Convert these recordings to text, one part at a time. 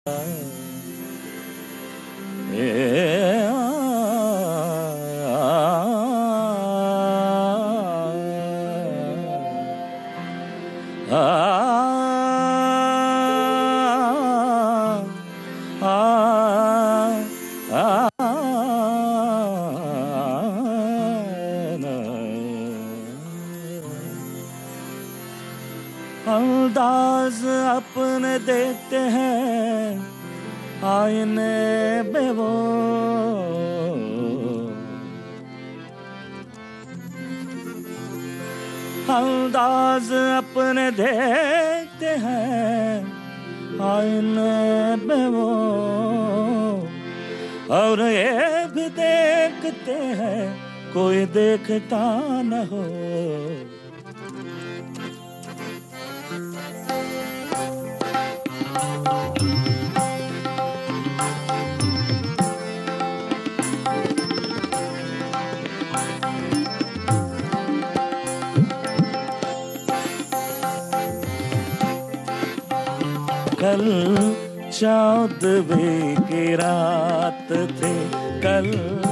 अंदाज अपने देखते हैं आईने में वो अंदाज अपने देखते हैं आईने में वो और ये भी देखते हैं कोई देखता न हो कल चौदहवीं की रात थी कल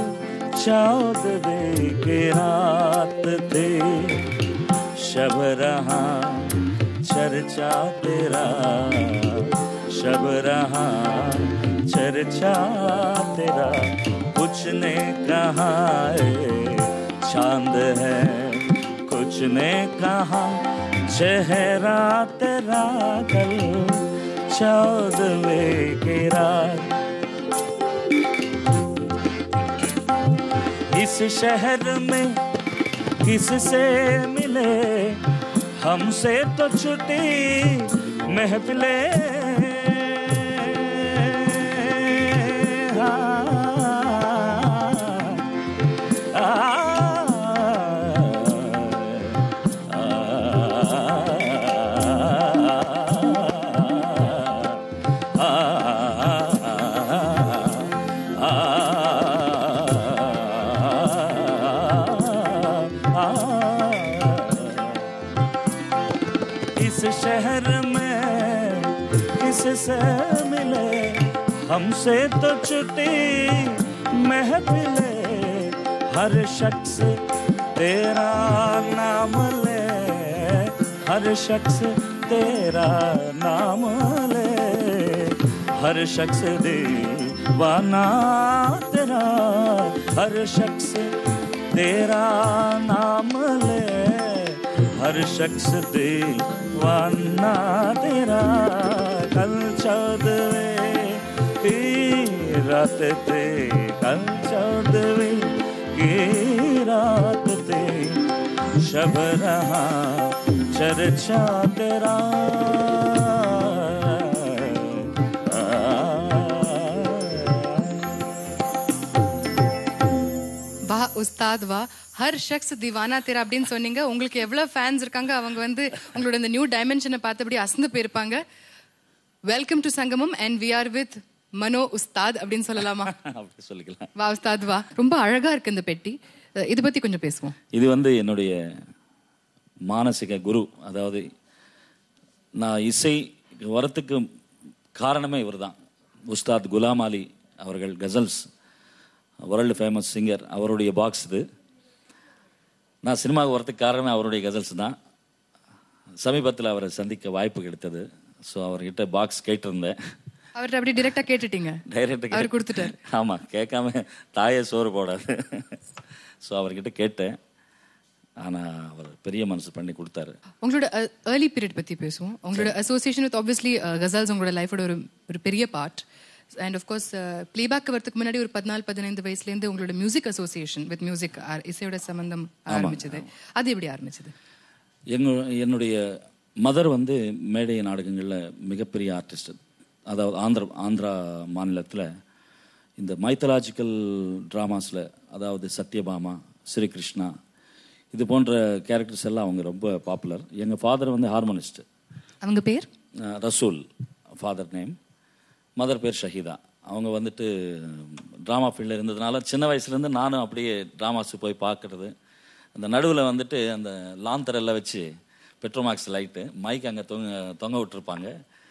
चौदहवीं की रात थी शब रहा चर्चा तेरा शब रहा चर्चा तेरा कुछ ने कहा ए, चांद है कुछ ने कहा चेहरा तेरा कल चौदहवें की रात इस शहर में किससे मिले हमसे तो छुट्टी महफिले इस शहर में किससे मिले हमसे तो छुट्टी महफिले हर शख्स तेरा नाम ले हर शख्स तेरा नाम ले हर शख्स दीवाना तेरा हर शख्स तेरा नाम ले हर शख्स दीवाना तेरा कल चौदवे की रात ते कल चौदवे की रात ते शब रहा चर्चा तेरा வா உஸ்தாத் வா ஹர் ஷக்ஸ் திவானா தேரா அப்படின்னு சொன்னீங்க உங்களுக்கு எவ்வளவு ஃபேன்ஸ் இருக்காங்க அவங்க வந்து உங்களோட இந்த நியூ டைமென்ஷனை பார்த்தபடி அசந்து போயிருப்பாங்க welcome to Sangamam and we are with Mano Ustad அப்படின்னு சொல்லலாமா அப்படி சொல்லிக்கலாம் வா உஸ்தாத் வா ரொம்ப அழகா இருக்கு இந்த பெட்டி அஹ் இதை பத்தி கொஞ்சம் பேசுவோம் இது வந்து என்னுடைய மானசிக குரு அதாவது நான் இசை வரத்துக்கு காரணமே இவர்தான் உஸ்தாத் குலாம் அலி அவர்கள் கசல்ஸ் வேர்ல்டு ஃபேமஸ் சிங்கர் அவருடைய பாக்ஸ் இது நான் சினிமாவுக்கு வரத்துக்கு காரணமே அவருடைய கசல்ஸ் தான் சமீபத்தில் அவரை சந்திக்க வாய்ப்பு கிடைத்தது ஸோ அவர்கிட்ட பாக்ஸ் கேட்டிருந்தேன் அவர்கிட்ட அப்படி டிரெக்டா கேட்டுட்டீங்க டைரக்டர் அவர் கொடுத்துட்டாரு ஆமாம் கேட்காம தாயே சோறு போடாது ஸோ அவர்கிட்ட கேட்டேன் ஆனால் அவர் பெரிய மனசு பண்ணி கொடுத்தாரு உங்களோட ஏர்லி பீரியட் பத்தி பேசுவோம் உங்களோட அசோசியேஷன் வித் ஆப்வியஸ்லி கசால்ஸ் உங்களோட லைஃபோட ஒரு ஒரு பெரிய பார்ட் அண்ட் ஆஃப்கோர்ஸ் பிளேபேக் வரதுக்கு முன்னாடி ஒரு பதினாலு பதினைந்து வயசுலேருந்து உங்களோட மியூசிக் அசோசியேஷன் வித் மியூசிக் இசையோட சம்பந்தம் ஆரம்பிச்சது அது எப்படி ஆரம்பிச்சது எங்க என்னுடைய மதர் வந்து மேடை நாடகங்களில் மிகப்பெரிய ஆர்டிஸ்ட் அதாவது ஆந்திர ஆந்திரா மாநிலத்தில் இந்த மைத்தலாஜிக்கல் ட்ராமாஸில் அதாவது சத்யபாமா ஸ்ரீகிருஷ்ணா இது போன்ற கேரக்டர்ஸ் எல்லாம் அவங்க ரொம்ப பாப்புலர் எங்கள் ஃபாதர் வந்து ஹார்மோனிஸ்ட் அவங்க பேர் அஹ் ரசூல் ஃபாதர் நேம் மதர் பேர் ஷஹீதா அவங்க வந்துட்டு ட்ராமா ஃபீல்டில் இருந்ததுனால சின்ன வயசுலேருந்து நானும் அப்படியே ட்ராமாஸுக்கு போய் பார்க்கறது அந்த நடுவில் வந்துட்டு அந்த லாந்தரெல்லாம் வச்சு பெட்ரோமாக்ஸ் லைட்டு மைக் அங்கே தொங்க தொங்க விட்டுருப்பாங்க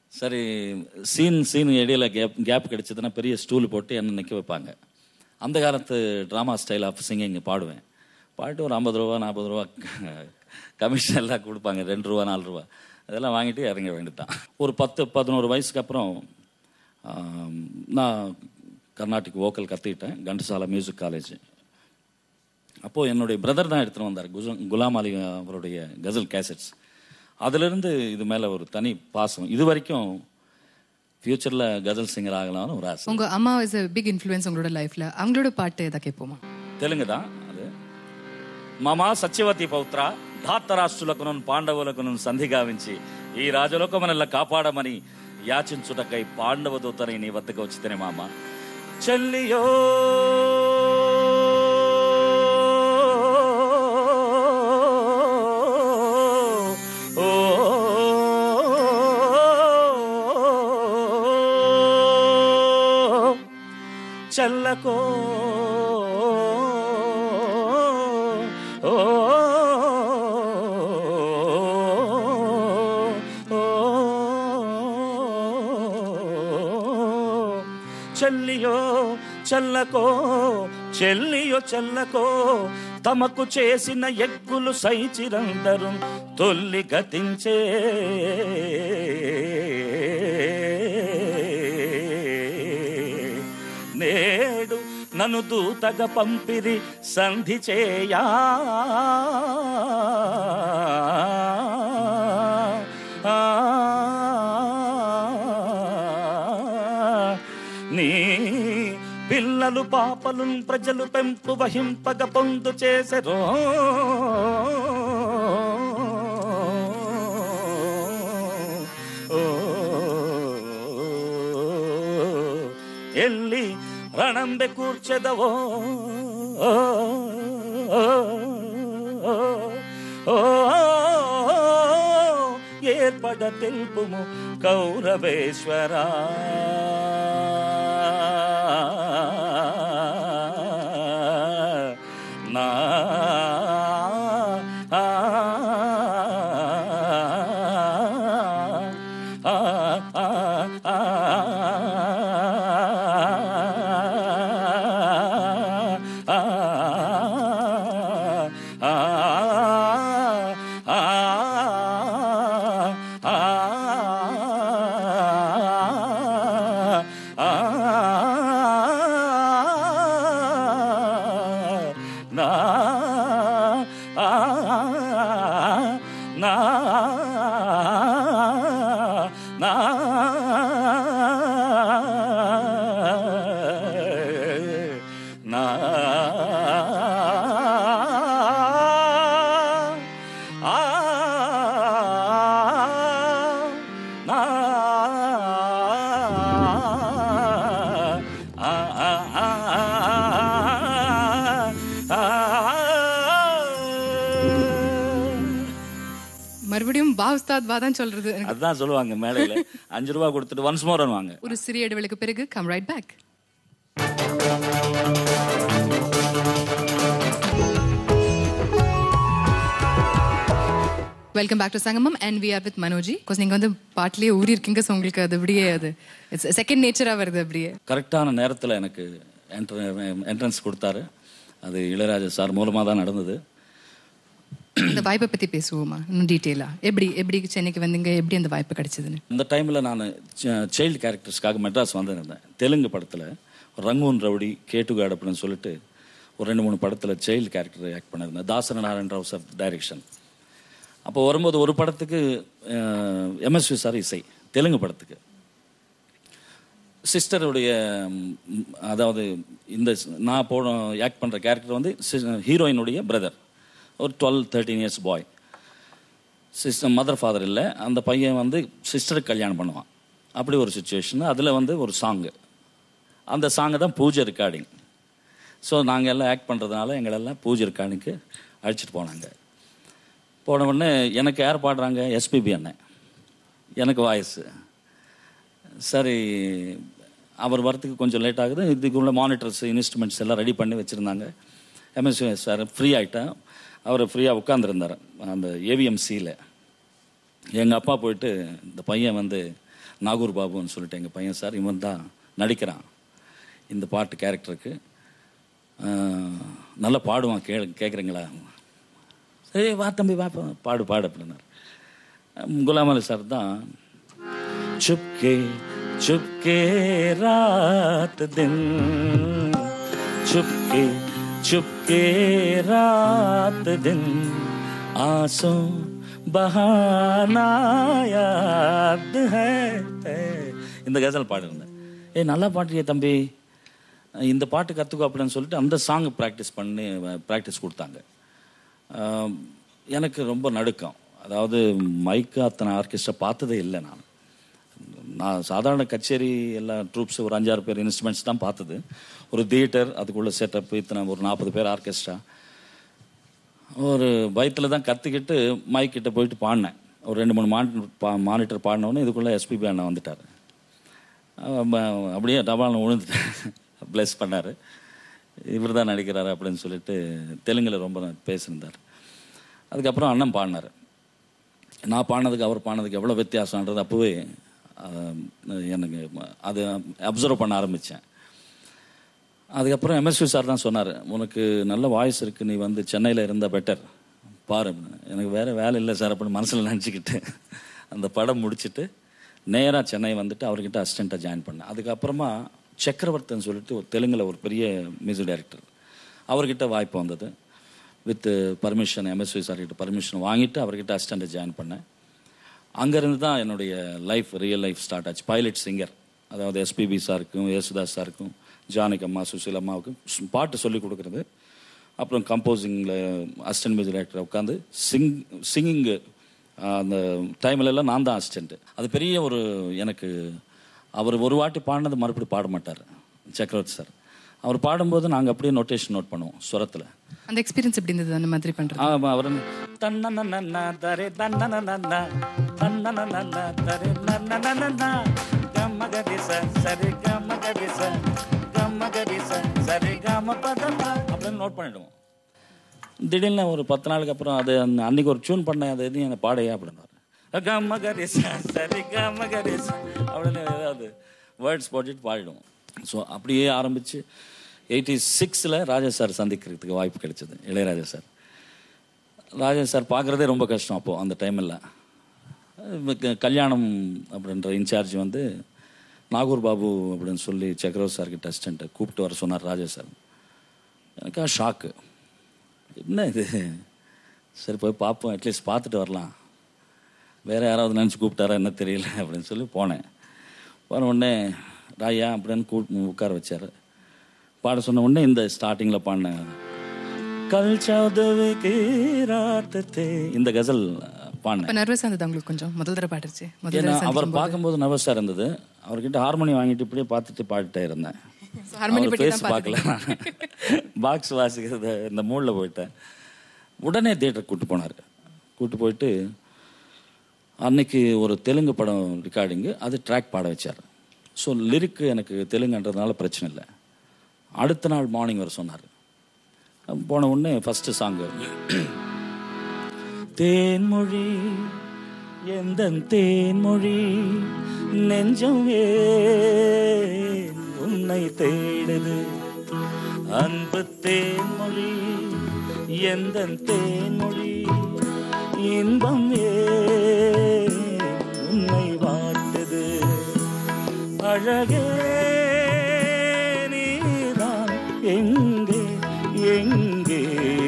சரி சீன் சீன் இடையில கேப் கேப் கிடைச்சதுன்னா பெரிய ஸ்டூல் போட்டு என்ன நிற்க வைப்பாங்க அந்த காலத்து ட்ராமா ஸ்டைல் ஆஃப் சிங்கிங் பாடுவேன் பாட்டு ஒரு ஐம்பது ரூபா நாற்பது ரூபா கமிஷன் எல்லாம் கொடுப்பாங்க ரெண்டு ரூபா நாலு ரூபா அதெல்லாம் வாங்கிட்டு இறங்க வேண்டியதுதான் ஒரு பத்து பதினோரு வயசுக்கு அப்புறம் ஆம், நான் கர்நாடிக் வோக்கல் கற்றுக்கிட்டேன் கண்டசாலா மியூசிக் காலேஜ் அப்போது என்னுடைய பிரதர் தான் எடுத்துகிட்டு வந்தார் குஜ குலாம் அலி அவருடைய கசல் கேசட்ஸ் அதிலிருந்து இது மேலே ஒரு தனி பாசம் இது வரைக்கும் ஃப்யூச்சரில் கசல் சிங்கர் ஆகலாம்னு ஒரு ஆசை உங்க அம்மா இஸ் a பிக் இன்ஃப்ளூயன்ஸ் உங்களோட லைஃப்ல அவங்களோட பாட்டு எதை கேட்போமா தெலுங்கு தான் அது మామా సత్యవతి పౌత్ర ధాత్తరాష్ట్రులకును పాండవులకును సంధి గావించి ఈ రాజలోకమనల్ల కాపాడమని యాచించుటకై పాండవ దూతని నీ వద్దకు వచ్చితేనే మామ చెల్లియో ఓ చల్లకో ఓ, ఓ, చెల్లియో చల్లకో చెల్లియో చల్లకో తమకు చేసిన ఎగ్గులు సైచిరందరు తొల్లి గతించే నేడు నన్ను దూతగా పంపిరి సంధి చేయా నీ పిల్లలు పాపలు ప్రజలు పెంపు వహింపగ పొందు చేసెరో ಎಲ್ಲಿ ರಣಂಬೆ ಕೂರ್ಚೆದವೋ ఏర్పడ తెలుపుము కౌరవేశ్వర నా ఆ, ఆ, ఆ, ఆ, నా నా నా నా ఆ నా ఆ ఆ மறுபடியும் பா உஸ்தாத் பா தான் சொல்றது எனக்கு அதுதான் சொல்லுவாங்க மேடையில அஞ்சு ரூபா கொடுத்துட்டு ஒன்ஸ் மோர் வாங்க ஒரு சிறிய இடைவெளிக்கு பிறகு come right back welcome back to Sangamam and we are with மனோஜி because நீங்க வந்து பாட்டிலேயே ஊறி இருக்கீங்க ஸோ உங்களுக்கு அது அப்படியே அது இட்ஸ் செகண்ட் நேச்சரா வருது அப்படியே கரெக்டான நேரத்தில் எனக்கு என்ட்ரன்ஸ் கொடுத்தாரு அது இளையராஜா சார் மூலமாக தான் நடந்தது இந்த வாய்ப்பை பத்தி பேசுவோமா இன்னும் டீட்டெயிலா எப்படி எப்படி சென்னைக்கு வந்தீங்க எப்படி அந்த வாய்ப்பு கிடைச்சதுன்னு இந்த டைமில் நான் சைல்டு கேரக்டர்ஸ்க்காக மெட்ராஸ் வந்திருந்தேன் தெலுங்கு படத்தில் ரங்கூன் ரவுடி கேட்டுகாடு அப்படின்னு சொல்லிட்டு ஒரு ரெண்டு மூணு படத்தில் சைல்டு கேரக்டர் ஆக்ட் பண்ணியிருந்தேன் தாசர நாராயண ராவ் சார் டைரக்ஷன் அப்போ வரும்போது ஒரு படத்துக்கு எம்எஸ்வி சார் இசை தெலுங்கு படத்துக்கு சிஸ்டருடைய ம், அதாவது இந்த ஸ்- நான் போட ஆக்ட் பண்ணுற கேரக்டர் வந்து ஹீரோயினுடைய பிரதர் ஒரு twelve thirteen years boy sister mother father இல்லை அந்த பையன் வந்து சிஸ்டருக்கு கல்யாணம் பண்ணுவான் அப்படி ஒரு சுச்சுவேஷன் அதில் வந்து ஒரு சாங்கு அந்த சாங்கை தான் பூஜை ரெக்கார்டிங் ஸோ நாங்கள் எல்லாம் ஆக்ட் பண்ணுறதுனால எங்களெல்லாம் பூஜை ரெக்கார்டிங்க்கு அழைச்சிட்டு போனாங்க போன உடனே எனக்கு யார் பாடுறாங்க எஸ்பிபி அண்ணன் எனக்கு வாய்ஸு சரி அவர் வரத்துக்கு கொஞ்சம் லேட் ஆகுது இதுக்குள்ள மானிட்டர்ஸ் இன்ஸ்ட்ருமெண்ட்ஸ் எல்லாம் ரெடி பண்ணி வச்சுருந்தாங்க எம்எஸ்சி சார் ஃப்ரீ ஆகிட்டேன் அவர் ஃப்ரீயாக உட்காந்துருந்தார் அந்த ஏவிஎம்சியில் எங்கள் அப்பா போயிட்டு இந்த பையன் வந்து நாகூர் பாபுன்னு சொல்லிட்டு எங்கள் பையன் சார் இவன் தான் நடிக்கிறான் இந்த பாட்டு கேரக்டருக்கு நல்லா பாடுவான் கே கேட்குறீங்களா சரி வா தம்பி வா பா- பாடு பாடு அப்படின்னாரு அஹ் குலாம் அலி சார் தான் चुपके चुपके रात दिन चुपके चुपके रात दिन आंसू बहाना याद है இந்த கசல் பாடிருந்தேன் ஏய் நல்லா பாடுறியே தம்பி இந்த பாட்டு கற்றுக்கோ அப்படின்னு சொல்லிட்டு அந்த சாங் ப்ராக்டிஸ் பண்ணி ப்ராக்டிஸ் கொடுத்தாங்க ஆம், எனக்கு ரொம்ப நடுக்கம் அதாவது மைக்கு அத்தனை ஆர்கெஸ்ட்ரா பார்த்ததே இல்லை நான் நான் சாதாரண கச்சேரி எல்லா ட்ரூப்ஸ் ஒரு அஞ்சாறு பேர் இன்ஸ்ட்ருமெண்ட்ஸ் தான் பார்த்தது ஒரு தியேட்டர் அதுக்குள்ள செட்டப் இத்தனை ஒரு நாற்பது பேர் ஆர்கெஸ்ட்ரா ஒரு பயத்தில் தான் கற்றுக்கிட்டு மைக் கிட்ட போயிட்டு பாடினேன் ஒரு ரெண்டு மூணு மானிட்டர் பா மானிட்டர் பாடினோடனே இதுக்குள்ளே எஸ்பிபி அண்ணா வந்துட்டார் அப்படியே டபால்னு விழுந்துட்டேன் ப்ளஸ் பண்ணார் இவர் தான் நடிக்கிறாரு அப்படின்னு சொல்லிட்டு தெலுங்கில் ரொம்ப பேசியிருந்தார் அதுக்கப்புறம் அண்ணன் பாடினார் நான் பாடினதுக்கு அவர் பாடினதுக்கு எவ்வளோ வித்தியாசம்ன்றது அப்போவே ஆஹ், எனக்கு அதை அப்சர்வ் பண்ண ஆரம்பித்தேன் அதுக்கப்புறம் எம்எஸ்வி சார் தான் சொன்னார் உனக்கு நல்ல வாய்ஸ் இருக்குது நீ வந்து சென்னையில் இருந்தால் பெட்டர் பாரு எனக்கு வேறு வேலை இல்லை சார் அப்படின்னு மனசில் நினச்சிக்கிட்டு அந்த படம் முடிச்சுட்டு நேராக சென்னை வந்துட்டு அவர்கிட்ட அசிஸ்டண்ட்டாக ஜாயின் பண்ணேன் அதுக்கப்புறமா சக்கரவர்த்தன் சொல்லிட்டு ஒரு தெலுங்கில் ஒரு பெரிய மியூசிக் டைரக்டர் அவர்கிட்ட வாய்ப்பு வந்தது வித் பர்மிஷன் எம்எஸ்வி சார்கிட்ட பர்மிஷன் வாங்கிட்டு அவர்கிட்ட அசிஸ்டண்ட்டை ஜாயின் பண்ணேன் அங்கேருந்து தான் என்னுடைய லைஃப் ரியல் லைஃப் ஸ்டார்ட் ஆச்சு பைலட் சிங்கர் அதாவது எஸ்பிபி சாருக்கும் யேசுதாஸ் சாருக்கும் ஜானகி அம்மா சுசீல் அம்மாவுக்கும் ஸ்- பாட்டு சொல்லி கொடுக்குறது அப்புறம் கம்போசிங்கில் அசிஸ்டன்ட் மியூசிக் டைரக்டர் உட்காந்து சிங் சிங்கிங்கு அந்த டைம்ல எல்லாம் நான் தான் அசிஸ்டண்ட்டு அது பெரிய ஒரு எனக்கு அவர் ஒரு வாட்டி பாடினது மறுபடியும் பாட மாட்டார் சக்கரவர்த்தி சார் அவர் பாடும்போது நாங்கள் அப்படியே நோட்டேஷன் நோட் பண்ணுவோம் சுரத்தில் அந்த எக்ஸ்பீரியன்ஸ் எப்படி இருந்தது அந்த மாதிரி பண்றது ஆமா அவர் தன்னனனன்னா தரே தன்னனனன்னா தன்னனனன்னா தரே நன்னனனன்னா கம்மகரிச சரி கம்மகரிச கம்மகரிச சரி கம பதமா அப்படின்னு நோட் பண்ணிடுவோம் திடீர்னு ஒரு பத்து நாளுக்கு அப்புறம் அது அந்த அன்னைக்கு ஒரு டியூன் பண்ணேன் அது எதையும் எனக்கு பாடையா அப்படின்னாரு கம்மகரிச சரி கம்மகரிச அப்படின்னு ஏதாவது வேர்ட்ஸ் போட்டுட்டு பாடிடுவோம் ஸோ அப்படியே ஆரம்பிச்சு எயிட்டி சிக்ஸில் ராஜா சார் சந்திக்கிறதுக்கு வாய்ப்பு கிடைச்சது இளையராஜா சார் ராஜா சார் பார்க்குறதே ரொம்ப கஷ்டம் அப்போது அந்த டைமில் கல்யாணம் அப்படின்ற இன்சார்ஜ் வந்து நாகூர் பாபு அப்படின்னு சொல்லி சக்கரவர்த்தி சார்கிட்ட அசிஸ்டண்ட்டை கூப்பிட்டு வர சொன்னார் ராஜா சார் எனக்கா ஷாக்கு என்ன இது சரி போய் பார்ப்போம் அட்லீஸ்ட் பார்த்துட்டு வரலாம் வேறு யாராவது நினச்சி கூப்பிட்டாரா என்ன தெரியல அப்படின்னு சொல்லி போனேன் போன உடனே ராயா அப்படின்னு கூ உட்கார வச்சார் பாட சொன்ன உடனே இந்த ஸ்டார்டிங்கில் பாடினேன் கல் சௌதவிக்கு ராத் தே இந்த கசல் பாடினேன் இப்ப நர்வஸ் இருந்தது உங்களுக்கு கொஞ்சம் முதல் தடவை பாடுச்சு முதல் ஏன்னா தடவை அவர் பார்க்கும்போது நர்வஸாக இருந்தது அவர்கிட்ட ஹார்மோனி வாங்கிட்டு இப்படியே பார்த்துட்டு பாடிட்டே இருந்தேன் ஹார்மோனி அவர் பற்றி பேச பார்க்கல பாக்ஸ் வாசிக்கிறது இந்த மூடில் போயிட்டேன் உடனே தியேட்டர் கூட்டு போனார் கூட்டு போயிட்டு அன்னைக்கு ஒரு தெலுங்கு படம் ரெக்கார்டிங்கு அது ட்ராக் பாட வச்சார் ஸோ லிரிக்கு எனக்கு தெலுங்குன்றதுனால பிரச்சனை இல்லை அடுத்த நாள் மார்னிங் வர சொன்னார் போன உடனே ஃபஸ்ட்டு சாங்கு தேன்மொழி எந்த தேன்மொழி நெஞ்சம் ஏன் உன்னை தேடுது அன்பு தேன்மொழி எந்த தேன்மொழி இன்பம் ஏன் உன்னை வாட்டுது அழகே நீதான் எங்கே எங்கே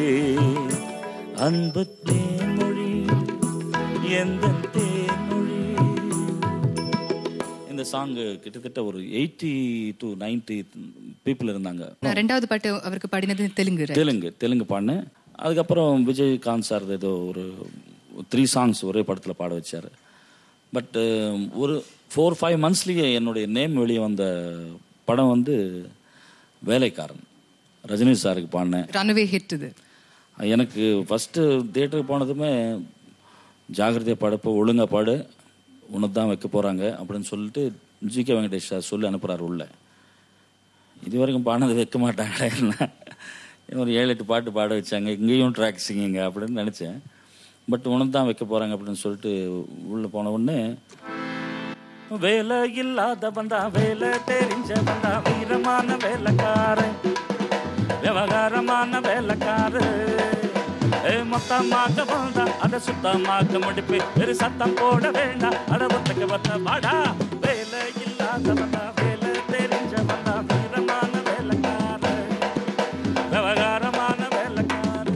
அன்பு தேன்மொழி எந்த தேன்மொழி இந்த சாங் கிட்டத்தட்ட ஒரு எயிட்டி டு நைன்டி பீப்புள் இருந்தாங்க நான் ரெண்டாவது பாட்டு அவருக்கு பாடினது தெலுங்கு right? தெலுங்கு தெலுங்கு பாடினேன் அதுக்கப்புறம் விஜயகாந்த் சார் ஏதோ ஒரு த்ரீ சாங்ஸ் ஒரே படத்தில் பாட வச்சார் பட் ஒரு ஃபோர் ஃபைவ் மந்த்ஸ்லேயே என்னுடைய நேம் வெளியே வந்த படம் வந்து வேலைக்காரன் ரஜினி சாருக்கு பாடினேன் ரன்வே ஹிட் இது எனக்கு ஃபஸ்ட்டு தியேட்டருக்கு போனதுமே ஜாகிரதையாக பாடுப்போ ஒழுங்கா பாடு உனக்கு தான் வைக்க போகிறாங்க அப்படின்னு சொல்லிட்டு ஜி கே வெங்கடேஷ் சார் சொல்லி அனுப்புகிறாரு உள்ள இது வரைக்கும் பாடினது வைக்க மாட்டாங்களே என்ன ஒரு ஏழு எட்டு பாட்டு பாட வச்சாங்க இங்கேயும் ட்ராக் சிங்கிங்க அப்படின்னு நினச்சேன் பட் உனக்கு தான் வைக்க போகிறாங்க அப்படின்னு சொல்லிட்டு உள்ளே போன உடனே வேலை இல்லாத வந்தா வேலை தெரிஞ்ச வந்தா வீரமான வேலைக்காரன் விவகாரமான வேலைக்காரு ஏ மொத்தமாக வந்தா அதை சுத்தமாக முடிப்பு பெரு சத்தம் போட வேண்டாம் அடவத்துக்கு வந்த வாடா வேலை இல்லாத வந்தா வேலை தெரிஞ்ச வந்தா வீரமான வேலைக்காரு விவகாரமான வேலைக்காரு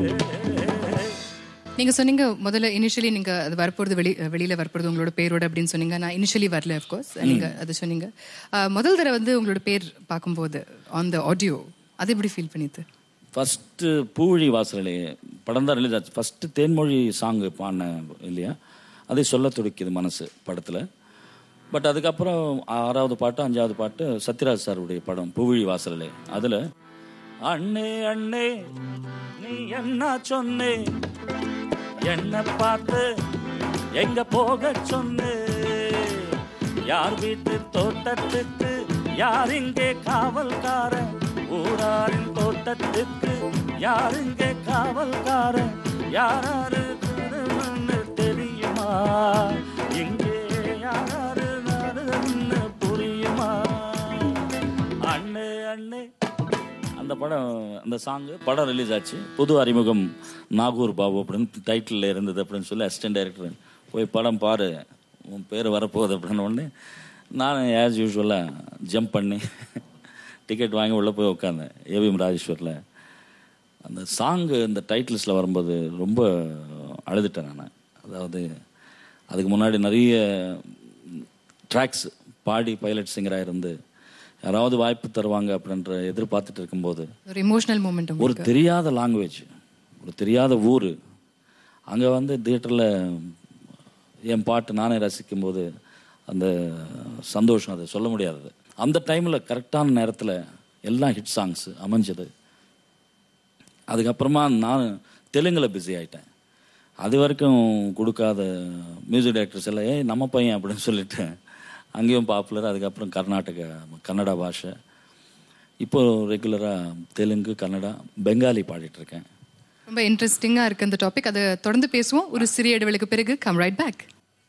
நீங்க சொன்னீங்க முதல்ல இனிஷியலி நீங்க அது வரப்போறது வெளி வெளியில வரப்போறது உங்களோட பேரோட அப்படின்னு சொன்னீங்க நான் இனிஷியலி வரல கோர்ஸ் நீங்க அது சொன்னீங்க அஹ், முதல் தடவை வந்து உங்களோட பேர் பார்க்கும்போது ஆன் த ஆடியோ அது எப்படி ஃபீல் பண்ணிது ஃபஸ்ட்டு பூழி வாசலே படம் தான் ரிலீஸ் ஆச்சு ஃபஸ்ட்டு தேன்மொழி சாங்கு பாடினேன் இல்லையா அதை சொல்ல துடிக்குது மனசு படத்தில் பட் அதுக்கப்புறம் ஆறாவது பாட்டு அஞ்சாவது பாட்டு சத்யராஜ் சாருடைய படம் பூவிழி வாசலே அதில் அண்ணே அண்ணே நீ என்ன சொன்னே என்ன பார்த்து எங்க போக சொன்னே யார் வீட்டு தோட்டத்துக்கு யார் இங்கே காவல்காரன் ஊராரின் தோட்டத்துக்கு யார் இங்கே காவல்காரன் யாராரு திருமணம்னு தெரியுமா இங்கே யாராரு நடுன்னு புரியுமா அண்ணே அண்ணே அந்த படம் அந்த சாங்கு படம் ரிலீஸ் ஆச்சு புது அறிமுகம் நாகூர் பாபு அப்படின்னு டைட்டிலில் இருந்தது அப்படின்னு சொல்லி அசிஸ்டன்ட் டைரக்டர் போய் படம் பாரு உன் பேர் வரப்போகுது அப்படின்னு உடனே நான் ஆஸ் யூஸ்வலாக ஜம்ப் பண்ணி டிக்கெட் வாங்கி உள்ளே போய் உட்காந்தேன் ஏவிஎம் ராஜேஸ்வரில் அந்த சாங்கு இந்த டைட்டில்ஸில் வரும்போது ரொம்ப அழுதுட்டேன் நான் அதாவது அதுக்கு முன்னாடி நிறைய ட்ராக்ஸ் பாடி பைலட் சிங்கராக இருந்து யாராவது வாய்ப்பு தருவாங்க அப்படின்ற எதிர்பார்த்துட்டு இருக்கும்போது ஒரு இமோஷனல் மூமெண்ட் ஒரு தெரியாத லாங்குவேஜ் ஒரு தெரியாத ஊர் அங்கே வந்து தியேட்டரில் என் பாட்டு நானே ரசிக்கும்போது அந்த சந்தோஷம் அதை சொல்ல முடியாதது அந்த டைமில் கரெக்டான நேரத்தில் எல்லாம் ஹிட் சாங்ஸ் அமைஞ்சது அதுக்கப்புறமா நான் தெலுங்கில் பிஸி ஆயிட்டேன் அது வரைக்கும் கொடுக்காத மியூசிக் டைரக்டர்ஸ் எல்லாம் ஏய் நம்ம பையன் அப்படின்னு சொல்லிட்டு அங்கேயும் பாப்புலர் அதுக்கப்புறம் கர்நாடகா கன்னடா பாஷை இப்போ ரெகுலராக தெலுங்கு கன்னடா பெங்காலி பாடிட்டு இருக்கேன் ரொம்ப இன்ட்ரெஸ்டிங்கா இருக்கு அந்த டாபிக் அதை தொடர்ந்து பேசுவோம் ஒரு சிறிய இடைவெளிக்கு பிறகு come right back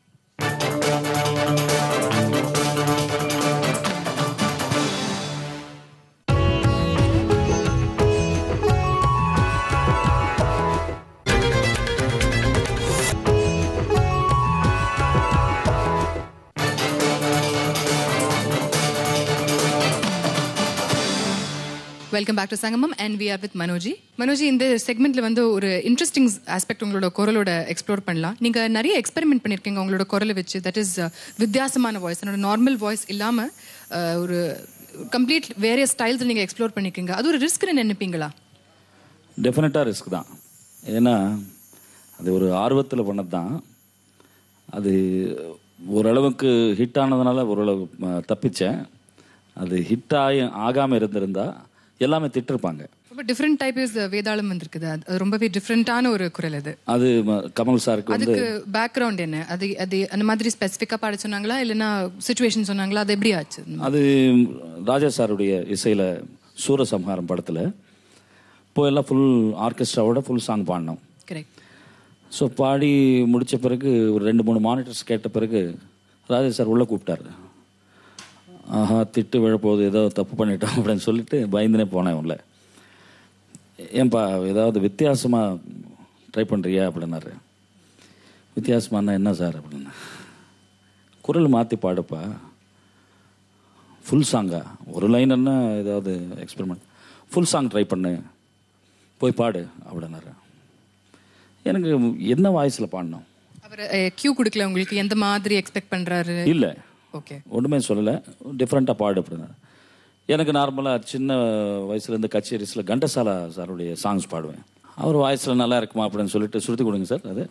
welcome back to Sangamam and we are with மனோஜி மனோஜி இந்த செக்மெண்ட்ல வந்து ஒரு இன்ட்ரெஸ்டிங் ஆஸ்பெக்ட் உங்களோட குரலோட எக்ஸ்ப்ளோர் பண்ணலாம் நீங்க நிறைய எக்ஸ்பெரிமெண்ட் பண்ணிருக்கீங்க உங்களோட குரலை வச்சு தட் இஸ் வித்தியாசமான வாய்ஸ் என்னோட நார்மல் வாய்ஸ் இல்லாம uh, ஒரு கம்ப்ளீட் வேற ஸ்டைல்ஸ் நீங்க எக்ஸ்ப்ளோர் பண்ணிருக்கீங்க அது ஒரு ரிஸ்க்னு நினைப்பீங்களா டெஃபினட்டாக ரிஸ்க் தான் ஏன்னா அது ஒரு ஆர்வத்தில் பண்ணது தான் அது ஓரளவுக்கு ஹிட் ஆனதுனால ஓரளவு அஹ், தப்பிச்சேன் அது ஹிட் ஆகி ஆகாமல் இருந்திருந்தா எல்லாமே திட்டிருப்பாங்க ரொம்ப டிஃப்ரெண்ட் டைப் இஸ் வேதாளம் வந்திருக்குது அது அது ரொம்பவே டிஃப்ரெண்டான ஒரு குரல் அது அது ம- கமல் சாருக்கு வந்து அதுக்கு பேக்ரவுண்ட் என்ன அது அது அந்த மாதிரி ஸ்பெசிஃபிக்கா பாட சொன்னாங்களா இல்லைன்னா சுச்சுவேஷன் சொன்னாங்களா அது எப்படி ஆச்சு அது ராஜா சாருடைய இசையில் சூரசம்ஹாரம் படத்தில் இப்போ எல்லாம் ஃபுல் ஆர்கெஸ்ட்ராவோட ஃபுல் சாங் பாடினோம் கரெக்ட் ஸோ பாடி முடிச்ச பிறகு ஒரு ரெண்டு மூணு மானிட்டர்ஸ் கேட்ட பிறகு ராஜா சார் உள்ளே கூப்பிட்டாரு ஆஹா திட்டு விழப்போகுது ஏதோ தப்பு பண்ணிட்டோம் அப்படின்னு சொல்லிட்டு பயந்துனே போனேன் உள்ள ஏன்பா ஏதாவது வித்தியாசமாக ட்ரை பண்ணுறியா அப்படின்னாரு வித்தியாசமானா என்ன சார் அப்படின்னா குரல் மாற்றி பாடுப்பா ஃபுல் சாங்கா ஒரு லைன் என்ன ஏதாவது எக்ஸ்பெரிமெண்ட் ஃபுல் சாங் ட்ரை பண்ணு போய் பாடு அப்படின்னாரு எனக்கு என்ன வாய்ஸில் பாடணும் அவர் கியூ கொடுக்கல உங்களுக்கு எந்த மாதிரி எக்ஸ்பெக்ட் பண்றாரு இல்லை ஓகே ஒன்றுமே சொல்லலை டிஃப்ரெண்ட்டாக பாடு அப்படின்னாரு எனக்கு நார்மலாக சின்ன வயசுலேருந்து கச்சேரிஸில் கண்டசாலா சாருடைய சாங்ஸ் பாடுவேன் அவர் வாய்ஸில் நல்லா இருக்குமா அப்படின்னு சொல்லிட்டு சுருத்தி கொடுங்க சார் அது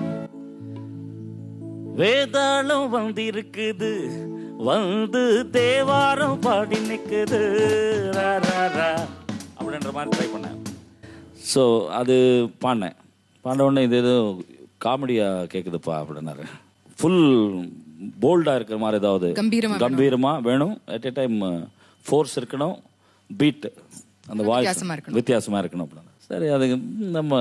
வேதாளம் வந்திருக்குது வந்து தேவாரம் பாடி நிற்குது ரா, ரா, ரா. அப்படின்ற மாதிரி ட்ரை பண்ணேன் ஸோ அது பாடினேன் பாடின உடனே இது ஏதோ காமெடியாக கேட்குதுப்பா அப்படின்னாரு ஃபுல் போல்டாக இருக்கிற மாதிரி ஏதாவது கம்பீரமா கம்பீரமா வேணும் அட் எ டைம் ஃபோர்ஸ் இருக்கணும் பீட் அந்த வாய்ஸ் வித்தியாசமா இருக்கணும். வித்தியாசமா இருக்கணும் அப்படின்னு சரி அதுக்கு நம்ம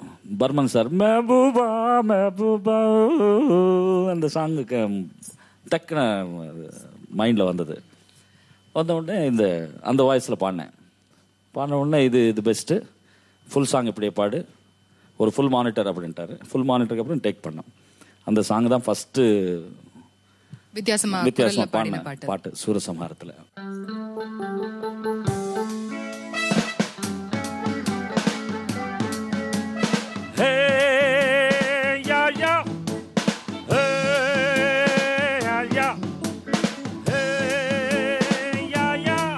பர்மன் சார் மெஹபூபா மெஹபூபா அந்த சாங்குக்கு டக்குன்னு மைண்டில் வந்தது வந்த உடனே இந்த அந்த வாய்ஸில் பாடினேன் பாடின உடனே இது இது பெஸ்ட்டு ஃபுல் சாங் இப்படியே பாடு ஒரு ஃபுல் மானிட்டர் அப்படின்ட்டாரு ஃபுல் மானிட்டருக்கு அப்புறம் டேக் பண்ணோம் அந்த சாங் தான் ஃபஸ்ட்டு வித்தியாசமா வித்தியாசமா குரல்ல பாடின பாடின பாட்டு பாட்டு சூரசம்ஹாரத்தில் Hey, yeah, yeah. Hey, yeah, yeah. Hey, yeah, yeah.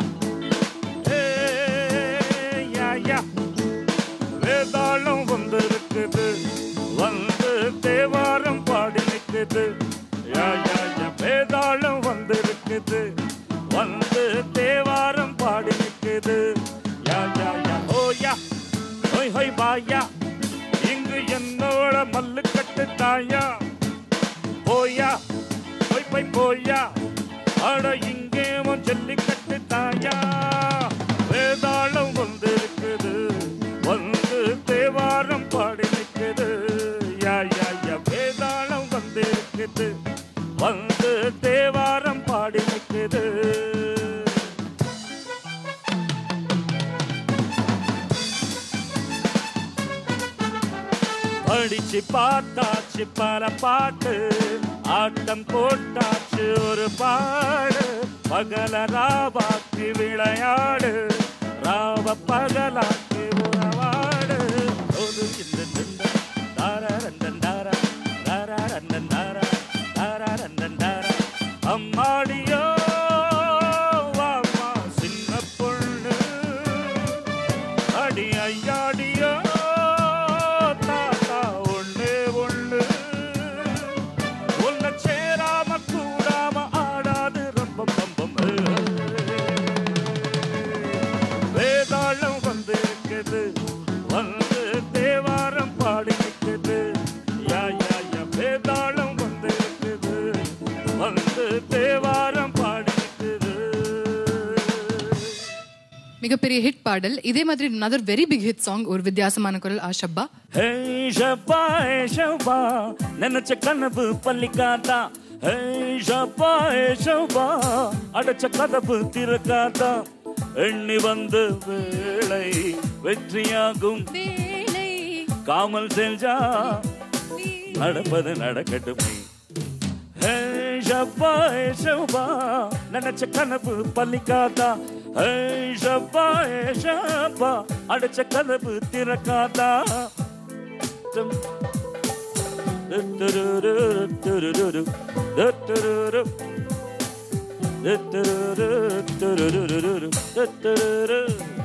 Hey, yeah, yeah. வேதாளம் வந்திருக்குது வந்து தேவாரம் பாடி நிற்குது யா, யா, யா. வேதாளம் வந்திருக்குது வந்து தேவாரம் பாடி நிற்குது யா யா யா ஓ யா ஹொய் ஹொய் பாயா இங்கு என்னோட மல்லு கட்டு தாயா போயா போய் போய் போயா அட இங்கே உன் ஜல்லிக்கட்டு தாயா வேதாளம் வந்து இருக்குது வந்து தேவாரம் பாடி நிற்குது யா யா யா வேதாளம் வந்து இருக்குது வந்து தேவாரம் பாடி நிற்குது படிச்சு பார்த்தாச்சு பல பாட்டு ஆட்டம் போட்டாச்சு ஒரு பாடு பகல ராவாக்கி விளையாடு ராவ பகலாக்கி உறவாடு ஒரு இந்த நின்ற தாரா ரந்தன் தாரா தாரா ரந்தன் தாரா தாரா ரந்தன் தாரா அம்மாடியோ வாமா சின்ன பொண்ணு அடி ஐயாடியோ தாத்தா ஒண்ணு ஒண்ணு உன்னை சேராம கூடாம ஆடாது ரொம்ப பம்பம் வேதாளம் வந்து இருக்குது வந்து தேவாரம் பாடி நிற்குது யா யா யா வேதாளம் வந்து இருக்குது வந்து தேவாரம் பாடி நிற்குது மிகப்பெரிய ஹிட் பாடல் இதே மாதிரி another very big hit song ஒரு வித்தியாசமான குரல் ஆஷப்பா ஹே ஷப்பா ஹே ஷப்பா நினைச்ச கனவு பள்ளிக்காதா ஹே ஷப்பா ஹே ஷப்பா அடைச்ச கதவு திறக்காதா எண்ணி வந்த வேளை வெற்றியாகும் வேளை காமல் செஞ்சா நடப்பது நடக்கட்டுமே ஹே ஷப்பா ஹே ஷப்பா நினைச்ச கனவு பள்ளிக்காதா ஹே ஷப்பா ஹே ஷப்பா அடைச்ச கதவு திறக்காதா டும். டுட்டுருரு, டுட்டுருரு, டுட்டுருரு. டுட்டுருரு, டுட்டுருரு, டுட்டுருரு.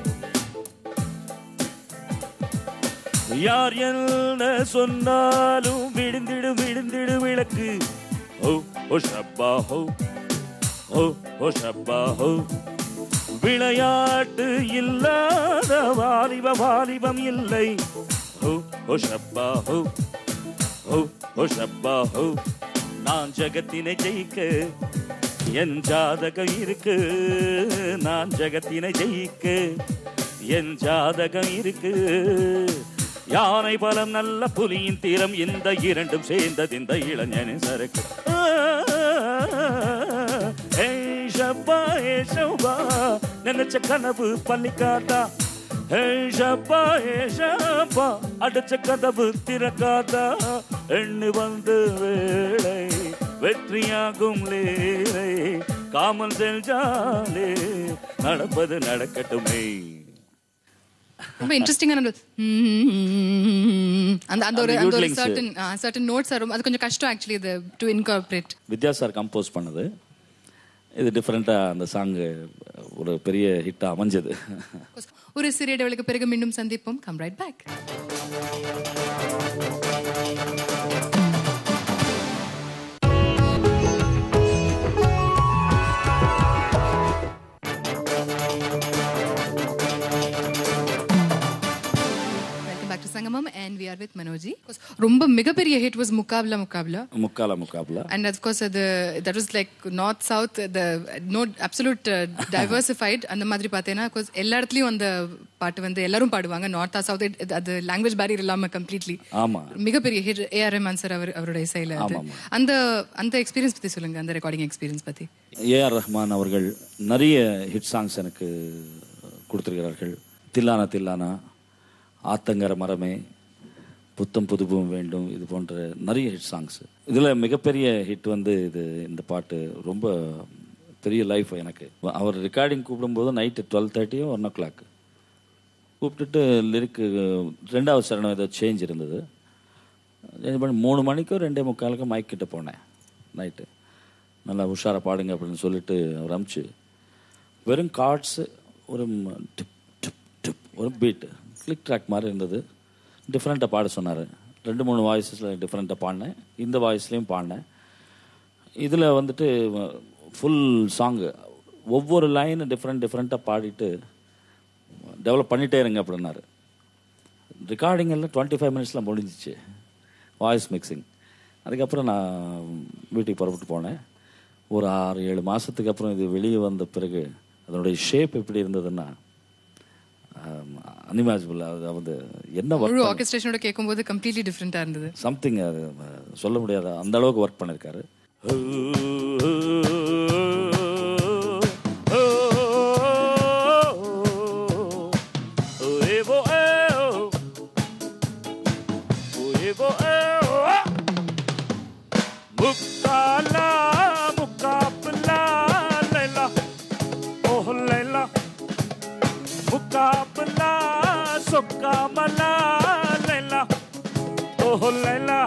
யார் என்ன சொன்னாலும் விடுந்திடு விடுந்திடு விளக்கு ஓ ஓ ஷப்பா ஹோ ஓ ஓ ஷப்பா ஹோ விளையாட்டு இல்லாத வாலிப வாலிபம் இல்லை ஓ ஓ ஷப்பா ஹோ ஓ ஓ ஷப்பா ஹோ நான் ஜகத்தினை ஜெயிக்க என் ஜாதகம் இருக்கு நான் ஜகத்தினை ஜெயிக்க என் ஜாதகம் இருக்கு யானை பலம் நல்ல புலியின் தீரம் இந்த இரண்டும் சேர்ந்தது இந்த இளைஞனின் சரக்கு ஏய் ஷப்பா ஏ ஷப்பா நினைச்ச கனவு பள்ளிக்காதா ஏய் ஷப்பா ஏ ஷப்பா அடைச்ச கதவு திறக்காதா எண்ணு வந்து வேளை வெற்றியாகும் லேலை காமல் செஞ்சாலே நடப்பது நடக்கட்டுமே ரொம்ப இன்ட்ரெஸ்டிங்கான அந்த அந்த ஒரு அந்த அந்த ஒரு Yodelings. சர்டன் சர்டன் நோட்ஸ் வரும் அது கொஞ்சம் கஷ்டம் ஆக்சுவலி இது to incorporate Vidya sir compose பண்ணது இது டிஃப்ரெண்ட்டாக அந்த சாங்கு ஒரு பெரிய ஹிட்டாக அமைஞ்சது ஒரு சிறிய இடைவெளிக்கு பிறகு மீண்டும் சந்திப்போம் come right back Welcome back to Sangamam, and we are with மனோஜி ரொம்ப மிகப்பெரிய hit was முக்காப்லா முக்காப்லா முக்கால முக்காப்ல And of course, uh, the that was like north south, the no absolute uh, diversified. அந்த மாதிரி பார்த்தேன்னா கோர்ஸ் எல்லா இடத்துலயும் அந்த பாட்டு வந்து எல்லாரும் பாடுவாங்க நார்த்தா சவுத் அது லாங்குவேஜ் பேரியர் இல்லாம கம்ப்ளீட்லி ஆமா மிகப்பெரிய ஹிட் ஏஆர் ரஹ்மான் சார் அவர் அவரோட இசையில அது ஆமாம். அந்த அந்த எக்ஸ்பீரியன்ஸ் பத்தி சொல்லுங்க அந்த ரெக்கார்டிங் எக்ஸ்பீரியன்ஸ் பத்தி ஏஆர் ரஹ்மான் அவர்கள் நிறைய ஹிட் சாங்ஸ் எனக்கு கொடுத்திருக்கிறார்கள் தில்லானா தில்லானா ஆத்தங்கர மரமே புத்தம் புதுப்பும் வேண்டும் இது போன்ற நிறைய ஹிட் சாங்ஸ் இதில் மிகப்பெரிய ஹிட் வந்து இது இந்த பாட்டு ரொம்ப பெரிய லைஃப் எனக்கு அவர் ரெக்கார்டிங் கூப்பிடும்போது நைட்டு டுவெல் தேர்ட்டியோ ஒன் ஓ கிளாக் கூப்பிட்டுட்டு லிரிக்கு ரெண்டாவது சரணம் ஏதோ சேஞ்ச் இருந்தது இது பண்ணி மூணு மணிக்கோ ரெண்டே முக்காலுக்கு மைக் கிட்ட போனேன் நைட்டு நல்லா உஷாரா பாடுங்க அப்படின்னு சொல்லிட்டு அவர் அமுச்சு வெறும் கார்ட்ஸு ஒரு ம- டிப் டிப் டிப் ஒரு பீட்டு கிளிக் ட்ராக் மாதிரி இருந்தது டிஃப்ரெண்ட்டாக பாட சொன்னார் ரெண்டு மூணு வாய்ஸஸில் டிஃப்ரெண்ட்டாக பாடினேன் இந்த வாய்ஸ்லேயும் பாடினேன் இதில் வந்துட்டு ஃபுல் சாங்கு ஒவ்வொரு லைன் டிஃப்ரெண்ட் டிஃப்ரெண்ட்டாக பாடிட்டு டெவலப் பண்ணிட்டே இருங்க அப்படின்னாரு ரெக்கார்டிங் எல்லாம் டுவெண்ட்டி ஃபைவ் மினிட்ஸில் முடிஞ்சிச்சு வாய்ஸ் மிக்சிங் அதுக்கப்புறம் நான் வீட்டுக்கு புறப்பட்டு போனேன் ஒரு ஆறு ஏழு மாதத்துக்கு அப்புறம் இது வெளியே வந்த பிறகு அதனுடைய ஷேப் எப்படி இருந்ததுன்னா அனிமேஜபிள் அதாவது என்ன முழு ஒர்க் ஆர்கெஸ்ட்ரேஷனோட கேட்கும்போது கம்ப்ளீட்லி டிஃப்ரெண்டா இருந்தது சம்திங் அது அஹ், சொல்ல முடியாத அந்த அளவுக்கு ஒர்க் பண்ணியிருக்காரு முக்காலா முக்காப்புலா லைலா ஓஹ் லைலா முக்காப்புலா சொக்காமலா லைலா ஓஹ் லைலா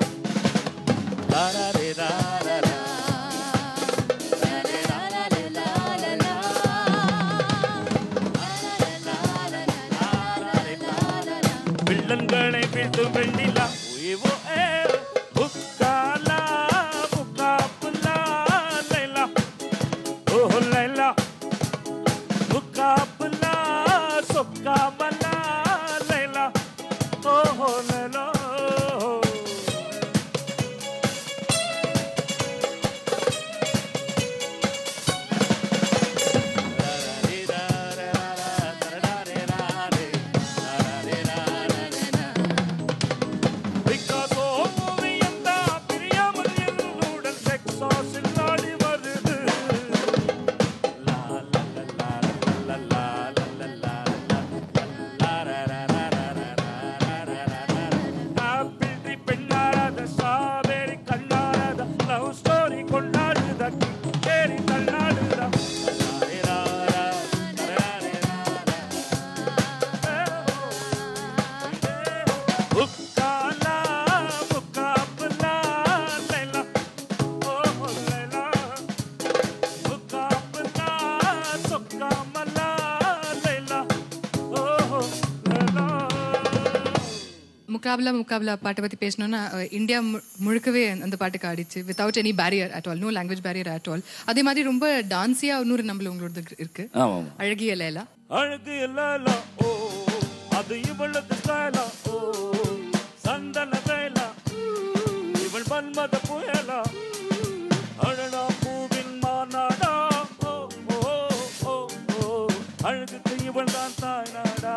வில்லன்களை வீழ்த்து வெண்ணிலா உயிவோ ஏ முக்காலா முக்காப்புலா லைலா ஓஹ் லைலா முக்காப்புலா சொக்காமலா லைலா ஓஹ் லைலா பிகாசோ ஓவியம் தான் பிரியாமல் என்னுடன் டெக்சாஸில் ஆடி வருது லா லா லா லா லா லா லா லா லா ஆப்பிள் ட்ரீ பெண்ணாராத ஸ்ட்ராபெரி கண்ணாராத லவ் ஸ்டோரி கொண்டாடுத கேரி தள்ளாடுத முக்காலா முக்காப்புலா லைலா ஓ லைலா முக்காப்புலா சொக்காமலா லைலா ஓ லைலா முக்காபிலா முக்காபிலா பாட்டை பத்தி பேசணும்னா அஹ், இந்தியா மு- முழுக்கவே அந்த பாட்டுக்கு ஆடிச்சு without any barrier at all no language barrier at all அதே மாதிரி ரொம்ப டான்ஸியா இன்னொரு நம்மள உங்களோட இருக்கு ஆமாம் அழகிய லேலா அழகு இல்லலா ஓ அது இவளுக்கு ஸ்டைலா ஓ சந்தன வேலா இவள் மன்மத புயலா அழகா பூவின் மாநாடா ஓ ஓ ஓ ஓ அழகுக்கு இவள் தான் தாய்நாடா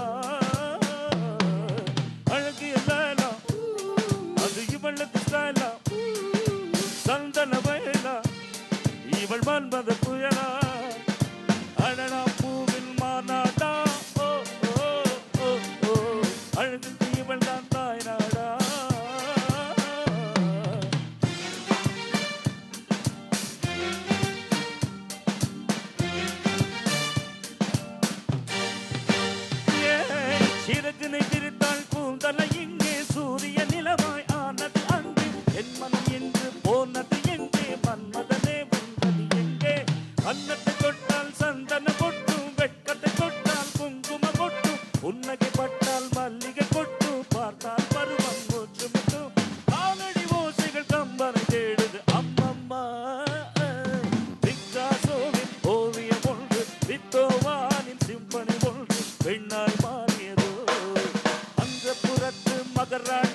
அழகு இல்லலா அது இவளுக்கு ஸ்டைலா சந்தன வேலா இவள் மன்மத புயலா அழகா பூவில் மாநாடா ஓ ஓ ஓ ஓ அழகு இவள் தான் தாய்நாடா ஏய், சிறகுனை விரித்தாள் கூந்தலை இங்கே சூரிய நிலவாய் ஆனது அங்கு என் மனம் என்று போனது எங்கே மன்மதனே வந்தது எங்கே கன்னத்தை தொட்டால் சந்தன கொட்டும் வெட்கத்தை தொட்டால் குங்கும கொட்டும் புன்னகை பட்டால் மல்லிகை கொட்டும் பார்த்தால் பருவம் மூச்சு முட்டும் காலடி ஓசைகள் கம்பனை தேடுது அம்மம்மா பிக்காசோவின் ஓவியம் ஒன்று வித்தோவானின் சிம்பனி ஒன்று பெண்ணாய் மாறியதோ அந்த புறத்து மகராணி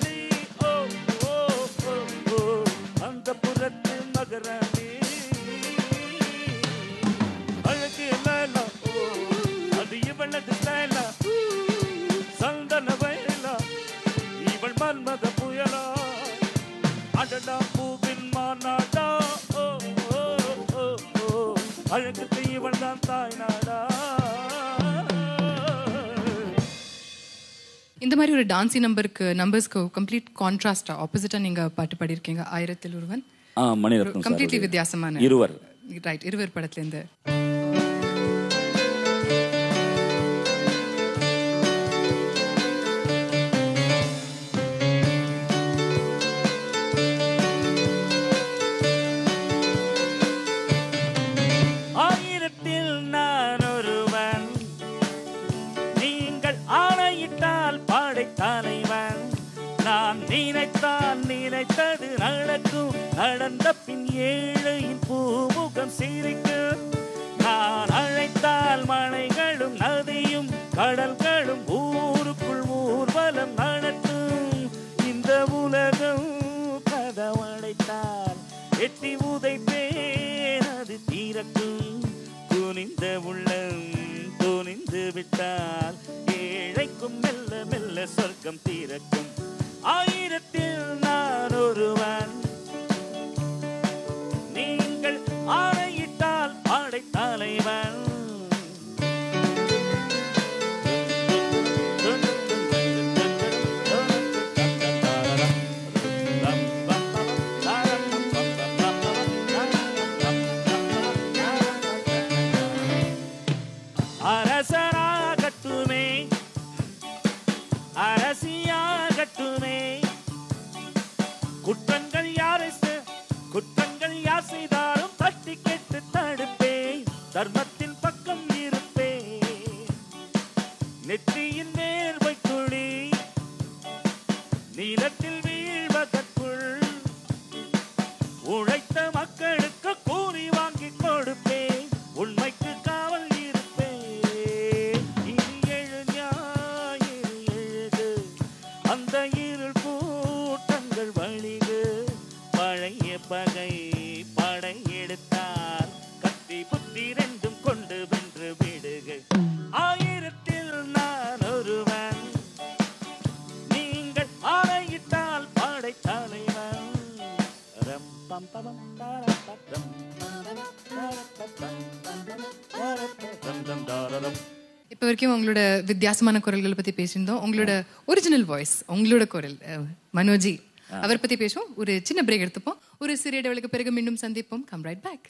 நாடா இந்த மாதிரி ஒரு டான்ஸி நம்பருக்கு நம்பர்ஸ்க்கு கம்ப்ளீட் கான்ட்ராஸ்டா ஆப்போசிட்டா நீங்க பாட்டு பாடியிருக்கீங்க ஆயிரத்தில் ஒருவன் ஆ மணிரத்னம் சார் கம்ப்ளீட்லி வித்தியாசமான இருவர் ரைட் இருவர் படத்துல இருந்து ஆயிரத்தில் நான் ஒருவன் நீங்கள் ஆணையிட்டால் பாடை தலைவன் நான் நினைத்தால் நினைத்தது நடக்கும் நடந்த பின் ஏழையின் பூமுகம் சிரிக்கும் நான் அழைத்தால் மலைகளும் நதியும் கடல்களும் ஊருக்குள் ஊர்வலம் நடத்தும் இந்த உலகம் கதவடைத்தால் எட்டி உதைப்பேன் அது தீரக்கும் குனிந்த உள்ளம் துணிந்து விட்டால் ஏழைக்கும் மெல்ல மெல்ல சொர்க்கம் தீரக்கும் ஆயிரத்தில் நான் ஒருவன் நீங்கள் ஆணையிட்டால் பாடை தலைவன் அரசராகட்டுமே அரசியாகட்டுமே குற்றங்கள் யாரை செ- குற்றங்கள் யார் செய்தாலும் தட்டி கேட்டு தடுப்பேன் தர்மத்தின் பக்கம் இருப்பேன் நெற்றியின் நேர்வை துளி நீளத்தில் வீழ்வதற்குள் உழைத்த மக்களுக்கு கூலி வாங்கி கொடுப்பேன் உண்மைக்கு காவல் இருப்பேன் இனி எழு ஞாயிறு எழுது அந்த இருள் கூட்டங்கள் வழிகு பழைய பகை படை எடுத்தால் கத்தி புத்தி ரெண்டும் கொண்டு வென்று விடுக ஆயிரத்தில் நான் ஒருவன் நீங்கள் ஆணையிட்டால் பாடை தலைவன் ரம் பம் பமம் தாரப்பம் தாரப்பம் தாரப்பம் தம் தாரரம் இப்போ வரைக்கும் உங்களோட வித்தியாசமான குரல்களை பத்தி பேசியிருந்தோம் உங்களோட ஒரிஜினல் வாய்ஸ் உங்களோட குரல் அஹ், மனோஜி அவர் பத்தி பேசுவோம் ஒரு சின்ன பிரேக் எடுத்துப்போம் ஒரு சிறிய இடைவெளிக்கு பிறகு மீண்டும் சந்திப்போம் come right back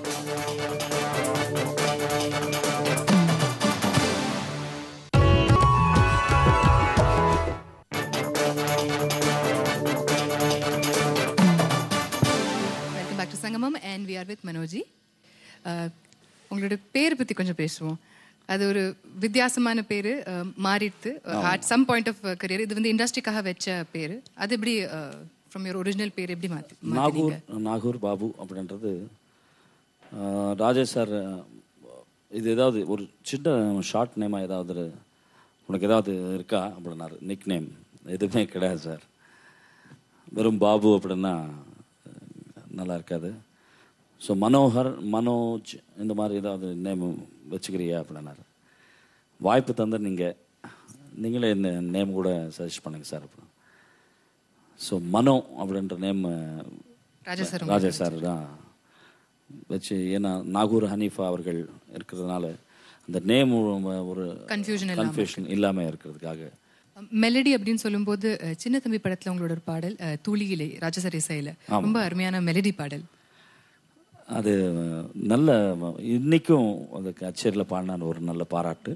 welcome back to Sangamam and we are with மனோஜி அஹ், உங்களோட பேர் பத்தி கொஞ்சம் பேசுவோம் அது ஒரு வித்தியாசமான பேரு அஹ், மாறிடுத்து at some point of career இது வந்து இண்டஸ்ட்ரிக்காக வச்ச பேரு அது எப்படி ஃப்ரம் யுவர் ஒரிஜினல் பேர் எப்படி மாத்தி நாகூர் நாகூர் பாபு அப்படின்றது ஆஹ், ராஜேஷ் சார் இது ஏதாவது ஒரு சின்ன ஷார்ட் நேமாக ஏதாவது ஒரு- உனக்கு ஏதாவது இருக்கா அப்படின்னாரு நிக் நேம் எதுவுமே கிடையாது சார் வெறும் பாபு அப்படின்னா அஹ், நல்லா இருக்காது ஸோ மனோகர் மனோஜ் இந்த மாதிரி ஏதாவது நேம் வச்சுக்கிறியா அப்படின்னாரு வாய்ப்பு தந்த நீங்கள் நீங்களே இந்த நேம் கூட சஜஸ்ட் பண்ணுங்க சார் அப்படின்னு ஸோ மனோ அப்படின்ற name Raja sir Raja sir தான் வச்சு ஏன்னா நாகூர் ஹனீஃபா அவர்கள் இருக்கிறதுனால அந்த நேம் ஒரு கன்ஃபியூஷன் கன்ஃபியூஷன் இல்லாமல் இருக்கிறதுக்காக மெலடி அப்படின்னு சொல்லும்போது அஹ், சின்ன தம்பி படத்துல உங்களோட ஒரு பாடல் அஹ், தூளியிலே ராஜசரி இசையில ரொம்ப அருமையான மெலடி பாடல் அது நல்ல இன்னைக்கும் அந்த கச்சேரியில் பாடின ஒரு நல்ல பாராட்டு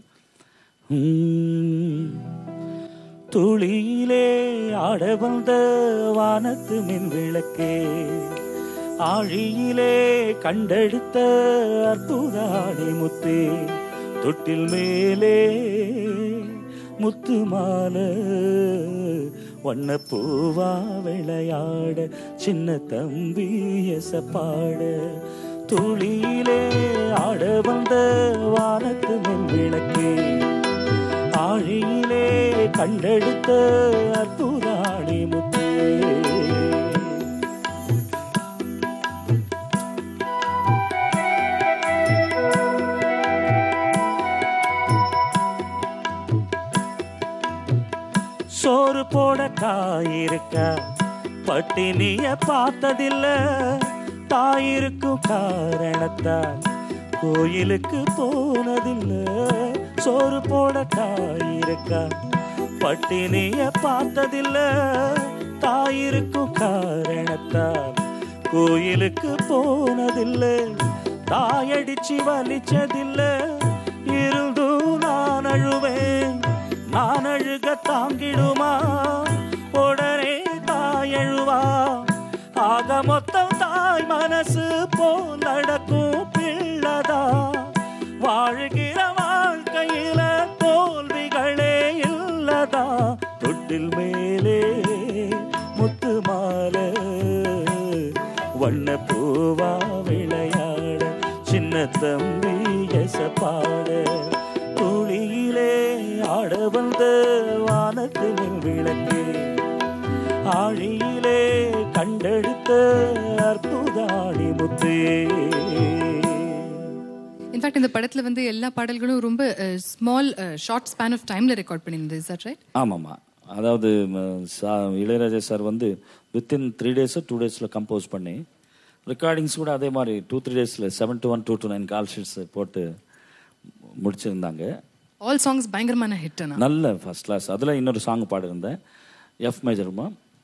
உம், துளியிலே ஆட வந்த வானத்து மின் விளக்கே ஆழியிலே கண்டெடுத்த அற்புத ஆணி முத்தே தொட்டில் மேலே முத்து மாலை வண்ண பூவா விளையாட சின்ன தம்பி எசப்பாட துளியிலே ஆட வந்த வானத்து மின் விளக்கே ஆழியிலே கண்டெடுத்த அற்புத ஆணி முத்தே சோறு போட காயிருக்கா பட்டினிய பார்த்ததில்ல தாயிருக்கும் காரணத்தால் கோயிலுக்கு போனதில்ல சோறு போட தாயிருக்கா பட்டினிய பார்த்ததில்ல தாயிருக்கும் காரணத்தால் கோயிலுக்கு போனதில்ல தாயடிச்சு வலிச்சதில்ல இருந்தும் நான் அழுவேன் நான் அழுக தாங்கிடுமா உடனே தாயழுவா ஆக மொத்தம் தாய் மனசு போல் நடக்கும் பிள்ளதா வாழ்கிற வாழ்க்கையில தோல்விகளே இல்லதா தொட்டில் மேலே முத்து மாலை வண்ண பூவா விளையாட சின்ன தம்பி எசப்பாட துளியிலே ஆட வந்த வானத்தில் விளக்கே ஆழியிலே கண்டெடுத்த அற்புதாணி முத்தே இன்ஃபேக்ட் இந்த படத்துல வந்து எல்லா பாடல்களும் ரொம்ப ஸ்மால் ஷார்ட் ஸ்பேன் ஆஃப் டைம்ல ரெக்கார்ட் பண்ணியிருந்தது சார் ரைட் ஆமாம்மா அதாவது ம, சா- இளையராஜா சார் வந்து வித்தின் த்ரீ டேஸோ டூ டேஸில் கம்போஸ் பண்ணி ரெக்கார்டிங்ஸ் கூட அதே மாதிரி டூ த்ரீ டேஸில் seven to one two to nine call sheets போட்டு முடிச்சிருந்தாங்க ஆல் சாங்ஸ் பயங்கரமான ஹிட் நல்ல ஃபர்ஸ்ட் கிளாஸ் அதில் இன்னொரு சாங் பாடிருந்தேன் எஃப் மேஜருமா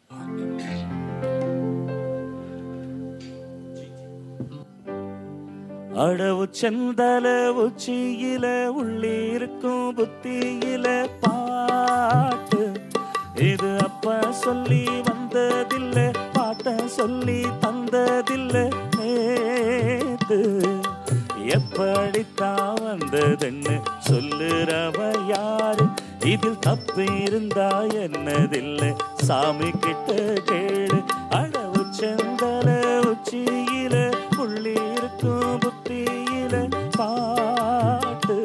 அடவு செந்தல உச்சியில உள்ளிருக்கும் புத்தியில பாட்டு இது அப்ப சொல்லி வந்ததில்ல பாட்ட சொல்லி தந்ததில்ல நேத்து எப்படித்தான் வந்ததுன்னு சொல்லுறவ யாரு இதில் தப்பு இருந்தா என்னதில்லை சாமி கிட்ட கேளு அடவு செந்தல உச்சியில புள்ளி இருக்கும் புத்தியில பாட்டு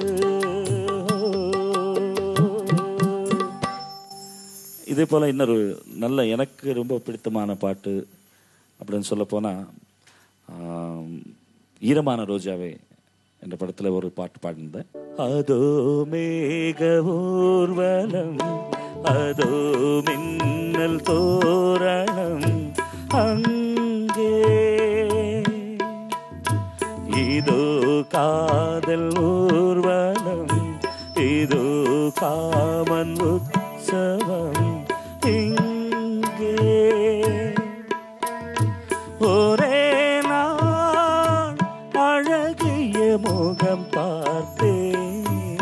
இதே போல் இன்னொரு நல்ல எனக்கு ரொம்ப பிடித்தமான பாட்டு அப்படின்னு சொல்ல போனால் ஈரமான ரோஜாவே என்ற படத்தில் ஒரு பாட்டு பாடியிருந்தேன் அதோ மேக ஊர்வலம் அதோ மின்னல் தோரணம் அங்கே இதோ காதல் ஊர்வலம் இதோ காமன் உற்சவம் இங்கே ஒரே நாள் அழகிய முகம் பார்த்தேன்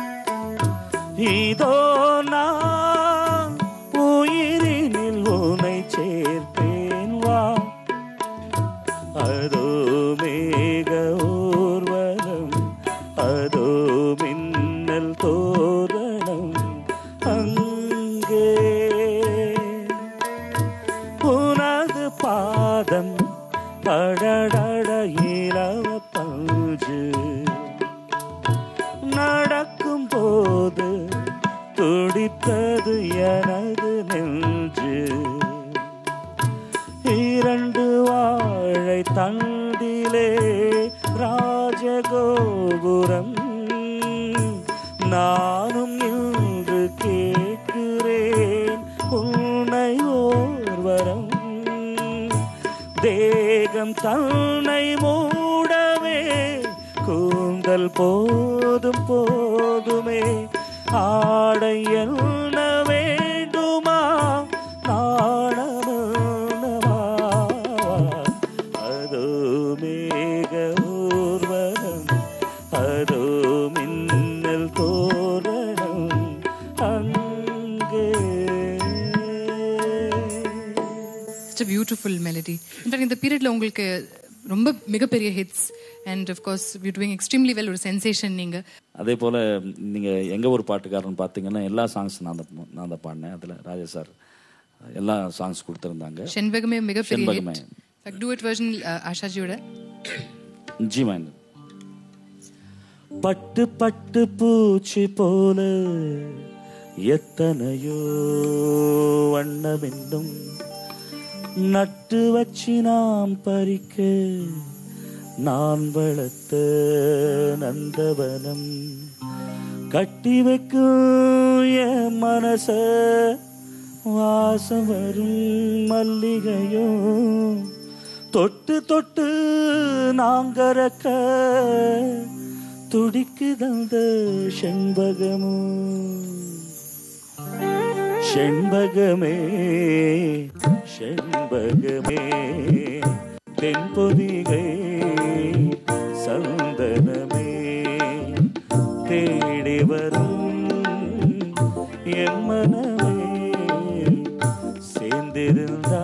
இதோ நான் உயிரினில் உனை சேர்ப்பேன் வா அதோ மேக ஊர்வலம் அதோ மின்னல் தோரணம் அங்கே உனது பாதம் அடடட இளவ பஞ்சு நடக்கும் போது துடித்தது எனது நெஞ்சு இரண்டு வாழை தண்டிலே ராஜகோபுரம் நானும் இன்று கேட்கிறேன் உன்னை ஓர்வரம் தேகம் தன்னை மூடவே கூந்தல் போதும் போதுமே ஆடை என்ன வேண்டுமா நாணமனவா அதோ மேக ஊர்வலம் அதோ மின்னல் தோரணம் அங்கே இட்ஸ் பியூட்டிஃபுல் மெலடி இன்ஃபேக்ட் இந்த பீரியட்ல உங்களுக்கு ரொம்ப மிகப்பெரிய hits and of course you doing extremely well ஒரு சென்சேஷன் நீங்க அதே போல் நீங்கள் எங்க ஒரு பாட்டுக்காரன் பார்த்தீங்கன்னா எல்லா சாங்ஸ் நான் தான் நான் தான் பாடினேன் அதில் ராஜா சார் எல்லா சாங்ஸ் கொடுத்துருந்தாங்க செண்பகமே மிகப்பெரிய செண்பகமே. ஹிட் டூ இட் வெர்ஷன் ஆஷாஜியோட ஜி மைண்ட் பட்டு பட்டு பூச்சி போல எத்தனையோ வண்ணமென்னும் நட்டு வச்சு நாம் பறிக்க நான் வளர்த்த நந்தவனம் கட்டி வைக்கும் என் மனச வாசம் வரும் மல்லிகையும் தொட்டு தொட்டு நாங்கறக்க துடிக்குதந்த செண்பகமும் செண்பகமே செண்பகமே தென்பொதிகை சந்தனமே தேடி வரும் என் மனமே சேர்ந்திருந்தா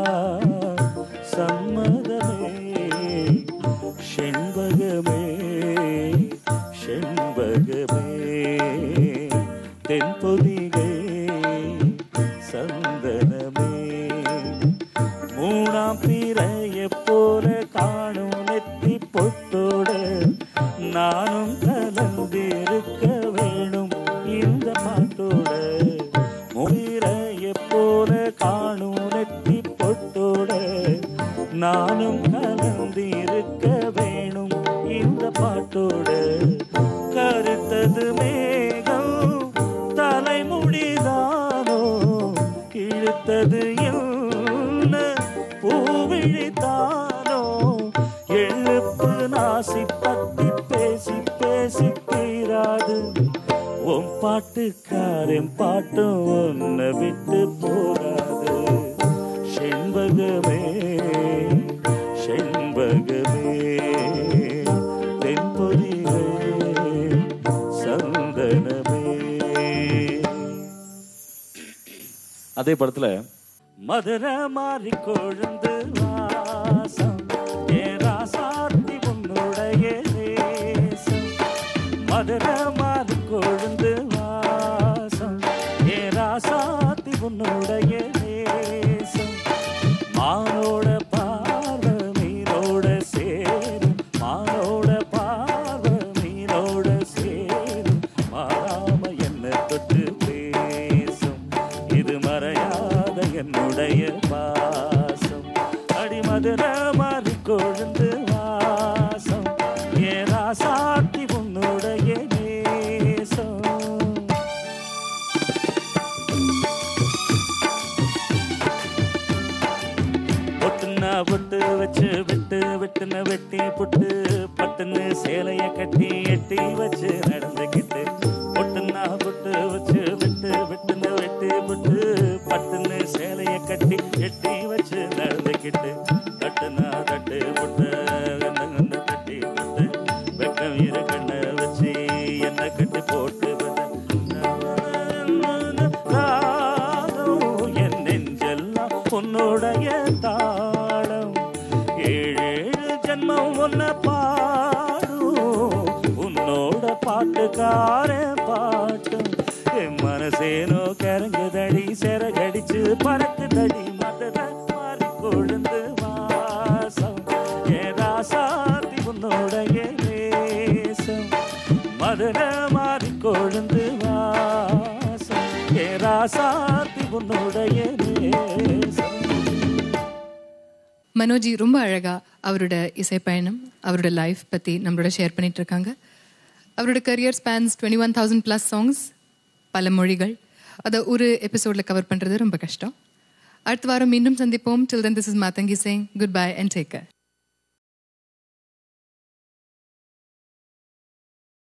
சம்மதமே செண்பகமே செண்பகமே தென்பொதிகை சந்தனமே மூணாம் பிறைய போல காணும் நெத்தி பொட்டோட நானும் கலந்திருக்க வேணும் இந்த பாட்டோட முறைய போல காணும் நெத்தி பொட்டோட நானும் கலந்திருக்க வேணும் இந்த பாட்டோட கருத்தது மேகம் தலைமுடிதானோ இழுத்தது என்ன பூவிழித்தானோ எழுப்பு நாசி பத்தி பேசி பேசி தீராது உன் பாட்டுக்காரன் பாட்டும் உன்னை விட்டு போகாது செண்பகமே செண்பகமே தென்பொதிகை சந்தனமே அதே படத்துல மதுரை மாறி கொழுந்து வாசம் ஏன் ராசாத்தி உன்னுடைய நேசம் மதுரை மாறி கொழுந்து வாசம் ஏன் ராசாத்தி உன்னுடைய நேசம் மானோட பார்வை மீனோட சேரும் மானோட பார்வை மீனோட சேரும் மாறாம என்ன தொட்டு பேசும் இது மறையாத என்னுடைய பாசம் அடிமதுர மாறி கொழுந்து வாசம் ஏன் ராசாத்தி உன்னுடைய நேசம் பொட்டுன்னா பொட்டு வச்சு விட்டு விட்டுன வெட்டி புட்டு பட்டுன்னு சேலைய கட்டி எட்டி வச்சு நடந்துக்கிட்டு பொட்டுன்னா பொட்டு வச்சு விட்டு விட்டுன வெட்டி புட்டு பட்டுன்னு சேலைய கட்டி எட்டி வச்சு நடந்துக்கிட்டு கட்டுனா தட்டு புட்டு கண்ணு கண்ணு கட்டி புட்டு வெக்கம் இரு கண்ணை வச்சு என்ன கட்டி போட்டு ராகம் என் நெஞ்செல்லாம் உன்னுடைய தாளம் ஏழேழு ஜன்மம் உன்னை பாடும் உன்னோட பாட்டுக்கார பாட்டும் என் மனசேனோ கரங்குதடி சிறகடிச்சு பறக்குதடி மதுர மாறி கொழுந்து வாசம் ஏ ராசாத்தி உன்னோடைய நேசம் மதுர மாறி கொழுந்து வாசம் ஏ ராசாத்தி உன்னுடைய நேசம் மனோஜி ரொம்ப அழகா அவரோட இசை பயணம் அவரோட லைஃப் பத்தி நம்மளோட ஷேர் பண்ணிட்டு இருக்காங்க அவரோட career spans twenty one thousand plus songs பல மொழிகள் அதை ஒரு எபிசோட்ல கவர் பண்றது ரொம்ப கஷ்டம் அடுத்த வாரம் மீண்டும் சந்திப்போம் till then this is Mathangi Singh goodbye and take care